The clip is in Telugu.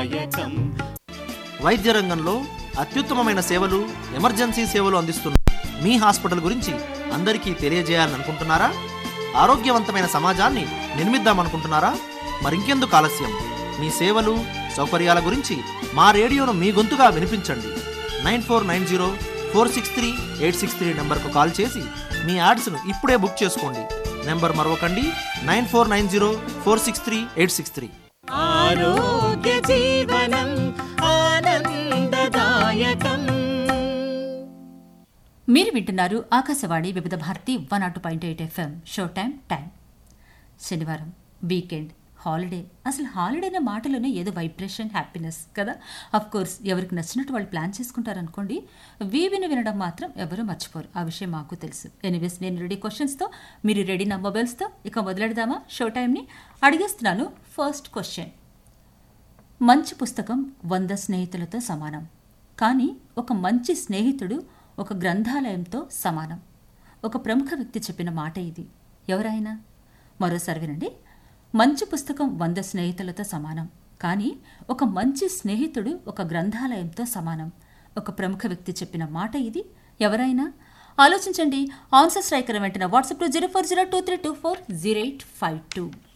ఆనందదాయకం వైద్య రంగంలో అత్యుత్తమమైన సేవలు ఎమర్జెన్సీ సేవలు అందిస్తున్న మీ హాస్పిటల్ గురించి అందరికీ తెలియజేయాలని అనుకుంటున్నారా ఆరోగ్యవంతమైన సమాజాన్ని నిర్మిద్దామనుకుంటున్నారా మరింకెందుకు ఆలస్యం మీ సేవలు సౌకర్యాల గురించి మా రేడియోను మీ గొంతుగా వినిపించండి nine four nine zero four six three eight six three నెంబర్కు కాల్ చేసి మీ యాడ్స్ను ఇప్పుడే బుక్ చేసుకోండి నెంబర్ మరొకండి nine four nine zero four six three eight six three ఆరోగ్య జీవనం ఆనందదాయకం మీరు వింటున్నారు Akashvani Vividh Bharati one not point eight FM show time time శనివారం వీకెండ్ హాలిడే అసలు హాలిడే అనే మాటలోనే ఏదో వైబ్రేషన్ హ్యాపీనెస్ కదా అఫ్ కోర్స్ ఎవరికి నచ్చినట్టు వాళ్ళు ప్లాన్ చేసుకుంటారనుకోండి వీవిని వినడం మాత్రం ఎవరు మర్చిపోరు ఆ విషయం మాకు తెలుసు ఎనీవేస్ నేను రెడీ క్వశ్చన్స్తో మీరు రెడీ నా మొబైల్స్తో ఇక మొదలెడదామా షో టైంని అడిగేస్తున్నాను ఫస్ట్ క్వశ్చన్ మంచి పుస్తకం వంద స్నేహితులతో సమానం కానీ ఒక మంచి స్నేహితుడు ఒక గ్రంథాలయంతో సమానం ఒక ప్రముఖ వ్యక్తి చెప్పిన మాట ఇది ఎవరైనా మరోసారి వినండి మంచి పుస్తకం వంద స్నేహితులతో సమానం కానీ ఒక మంచి స్నేహితుడు ఒక గ్రంథాలయంతో సమానం ఒక ప్రముఖ వ్యక్తి చెప్పిన మాట ఇది ఎవరైనా ఆలోచించండి ఆన్సర్ స్ట్రైకర్ వెంటనే వాట్సాప్లో zero four zero two three two four zero eight five two